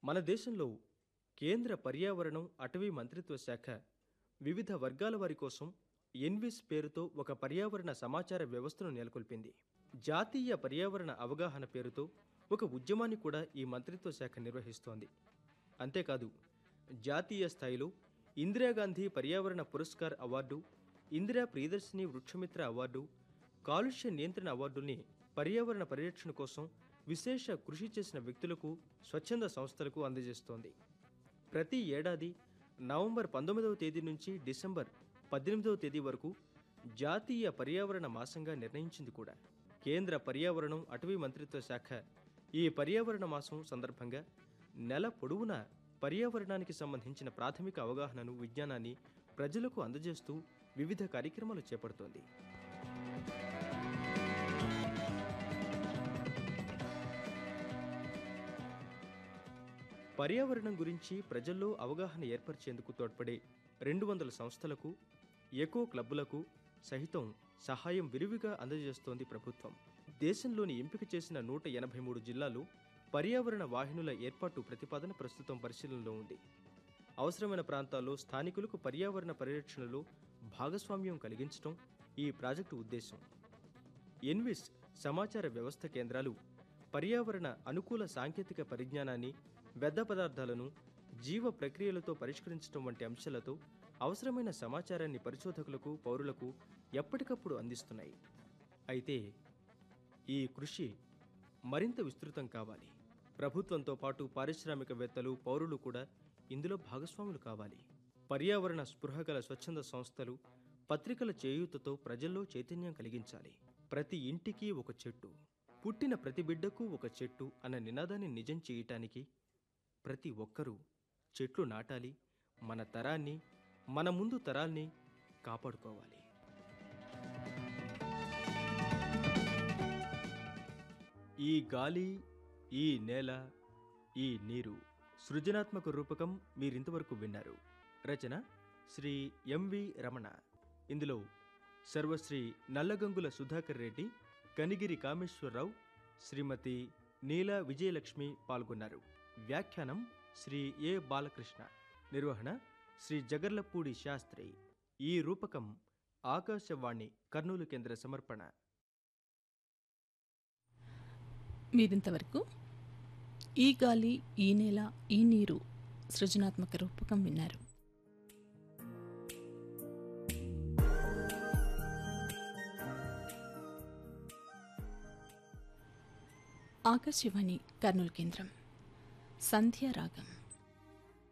మన దేశంలో కేంద్ర పర్యావరణం అటవీ మంత్రిత్వ శాఖ వివిధ వర్గాల వారి కోసం ఎన్విస్ పేరుతో ఒక పర్యావరణ సమాచార వ్యవస్థను నెలకొల్పింది జాతీయ పర్యావరణ అవగాహన పేరుతో ఒక ఉద్యమాన్ని కూడా ఈ మంత్రిత్వ శాఖ నిర్వహిస్తోంది అంతేకాదు జాతీయ స్థాయిలో ఇందిరాగాంధీ పర్యావరణ పురస్కార్ అవార్డు ఇందిరా ప్రియదర్శిని వృక్షమిత్ర అవార్డు కాలుష్య నియంత్రణ అవార్డుల్ని పర్యావరణ పరిరక్షణ కోసం విశేష కృషి చేసిన వ్యక్తులకు స్వచ్ఛంద సంస్థలకు అందజేస్తోంది ప్రతి ఏడాది నవంబర్ పంతొమ్మిదవ తేదీ నుంచి డిసెంబర్ పద్దెనిమిదవ తేదీ వరకు జాతీయ పర్యావరణ మాసంగా నిర్ణయించింది కూడా కేంద్ర పర్యావరణం అటవీ మంత్రిత్వ శాఖ ఈ పర్యావరణ మాసం సందర్భంగా నెల పొడవునా పర్యావరణానికి సంబంధించిన ప్రాథమిక అవగాహనను విజ్ఞానాన్ని ప్రజలకు అందజేస్తూ వివిధ కార్యక్రమాలు చేపడుతోంది పర్యావరణం గురించి ప్రజల్లో అవగాహన ఏర్పరిచేందుకు తోడ్పడే రెండు వందల సంస్థలకు ఎకో క్లబ్బులకు సహితం సహాయం విరివిగా అందజేస్తోంది ప్రభుత్వం దేశంలోని ఎంపిక చేసిన నూట ఎనభై మూడు జిల్లాలు పర్యావరణ వాహినుల ఏర్పాటు ప్రతిపాదన ప్రస్తుతం పరిశీలనలో ఉంది అవసరమైన ప్రాంతాల్లో స్థానికులకు పర్యావరణ పరిరక్షణలో భాగస్వామ్యం కలిగించడం ఈ ప్రాజెక్టు ఉద్దేశం ఎన్విస్ సమాచార వ్యవస్థ కేంద్రాలు పర్యావరణ అనుకూల సాంకేతిక పరిజ్ఞానాన్ని వ్యర్థ పదార్థాలను జీవ ప్రక్రియలతో పరిష్కరించడం వంటి అంశాలతో అవసరమైన సమాచారాన్ని పరిశోధకులకు పౌరులకు ఎప్పటికప్పుడు అందిస్తున్నాయి అయితే ఈ కృషి మరింత విస్తృతం కావాలి ప్రభుత్వంతో పాటు పారిశ్రామికవేత్తలు పౌరులు కూడా ఇందులో భాగస్వాములు కావాలి పర్యావరణ స్పృహ గల స్వచ్ఛంద సంస్థలు పత్రికల చేయూతతో ప్రజల్లో చైతన్యం కలిగించాలి ప్రతి ఇంటికి ఒక చెట్టు పుట్టిన ప్రతి బిడ్డకు ఒక చెట్టు అన్న నినాదాన్ని నిజం చేయటానికి ప్రతి ఒక్కరూ చెట్లు నాటాలి మన తరాన్ని మన ముందు తరాల్ని కాపాడుకోవాలి ఈ గాలి ఈ నేల ఈ నీరు సృజనాత్మక రూపకం మీరింతవరకు విన్నారు రచన శ్రీ ఎంవి రమణ ఇందులో సర్వశ్రీ నల్లగంగుల సుధాకర్ రెడ్డి కనిగిరి కామేశ్వరరావు శ్రీమతి నీల విజయలక్ష్మి పాల్గొన్నారు వ్యాఖ్యానం శ్రీ ఏ బాలకృష్ణ నిర్వహణ శ్రీ జగర్లపూడి శాస్త్రి ఈ రూపకం ఆకాశవాణి కర్నూలు కేంద్ర సమర్పణ మీరింతవరకు ఈ గాలి ఈ నేల ఈ నీరు సృజనాత్మక రూపకం విన్నారు ఆకాశవాణి కర్నూలు కేంద్రం సంధ్యారాగం